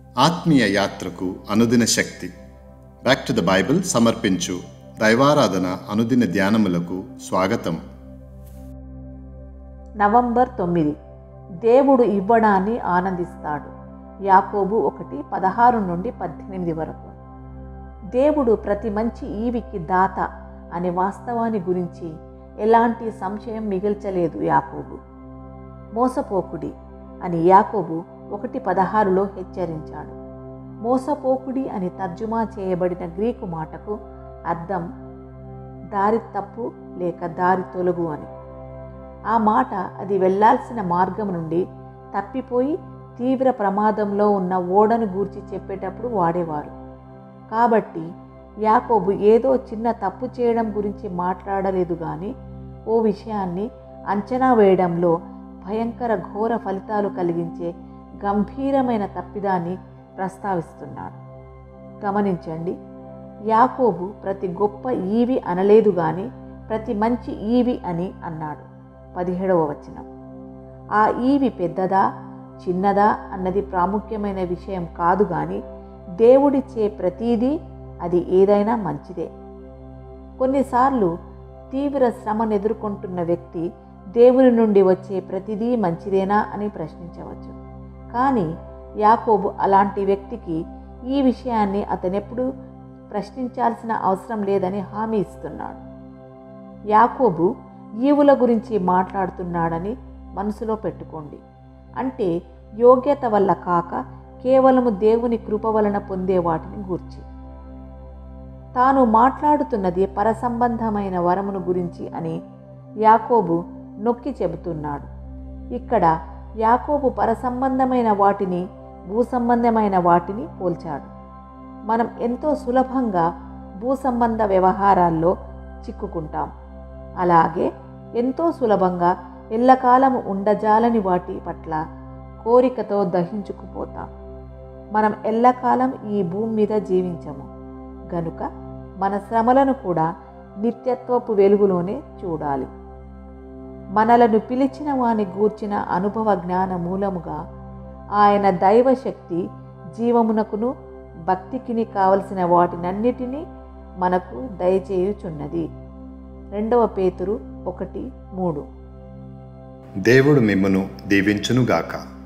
ఆత్మీయ యాత్రకు అనుదిన శక్తి బ్యాక్ టు ద బైబిల్ సమర్పించు దైవారాధన అనుదిన ధ్యానములకు స్వాగతం నవంబర్ తొమ్మిది దేవుడు ఇవ్వడాన్ని ఆనందిస్తాడు యాకోబు ఒకటి పదహారు నుండి పద్దెనిమిది వరకు దేవుడు ప్రతి మంచి ఈవికి దాత అనే వాస్తవాన్ని గురించి ఎలాంటి సంశయం మిగిల్చలేదు యాకోబు మోసపోకుడి అని యాకోబు ఒకటి పదహారులో హెచ్చరించాడు మోసపోకుడి అని తర్జుమా చేయబడిన గ్రీకు మాటకు అర్థం దారి తప్పు లేక దారి తొలగు అని ఆ మాట అది వెళ్ళాల్సిన మార్గం నుండి తప్పిపోయి తీవ్ర ప్రమాదంలో ఉన్న ఓడను గూర్చి చెప్పేటప్పుడు వాడేవారు కాబట్టి యాకోబు ఏదో చిన్న తప్పు చేయడం గురించి మాట్లాడలేదు కానీ ఓ విషయాన్ని అంచనా వేయడంలో భయంకర ఘోర ఫలితాలు కలిగించే గంభీరమైన తప్పిదాన్ని ప్రస్తావిస్తున్నాడు గమనించండి యాకోబు ప్రతి గొప్ప ఈవి అనలేదు కానీ ప్రతి మంచి ఈవి అని అన్నాడు పదిహేడవ వచనం ఆ ఈవి పెద్దదా చిన్నదా అన్నది ప్రాముఖ్యమైన విషయం కాదు కానీ దేవుడిచ్చే ప్రతీదీ అది ఏదైనా మంచిదే కొన్నిసార్లు తీవ్ర శ్రమను ఎదుర్కొంటున్న వ్యక్తి దేవుని నుండి వచ్చే ప్రతిదీ మంచిదేనా అని ప్రశ్నించవచ్చు కానీ యాకోబు అలాంటి వ్యక్తికి ఈ విషయాన్ని అతనెప్పుడు ప్రశ్నించాల్సిన అవసరం లేదని హామీ ఇస్తున్నాడు యాకోబు ఈవుల గురించి మాట్లాడుతున్నాడని మనసులో పెట్టుకోండి అంటే యోగ్యత వల్ల కాక కేవలము దేవుని కృప వలన పొందే వాటిని గూర్చి తాను మాట్లాడుతున్నది పరసంబంధమైన వరమును గురించి అని యాకోబు నొక్కి చెబుతున్నాడు ఇక్కడ యాకోబు పరసంబంధమైన వాటిని భూసంబంధమైన వాటిని పోల్చాడు మనం ఎంతో సులభంగా భూసంబంధ వ్యవహారాల్లో చిక్కుకుంటాం అలాగే ఎంతో సులభంగా ఎల్లకాలము ఉండజాలని వాటి పట్ల కోరికతో దహించుకుపోతాం మనం ఎల్లకాలం ఈ భూమి మీద జీవించము గనుక మన శ్రమలను కూడా నిత్యత్వపు వెలుగులోనే చూడాలి మనలను పిలిచిన వాని గూర్చిన అనుభవ జ్ఞాన మూలముగా ఆయన దైవశక్తి జీవమునకును భక్తికిని కావలసిన వాటినన్నిటినీ మనకు దయచేయుచున్నది రెండవ పేతురు ఒకటి మూడు దేవుడు మిమ్మను దీవించునుగాక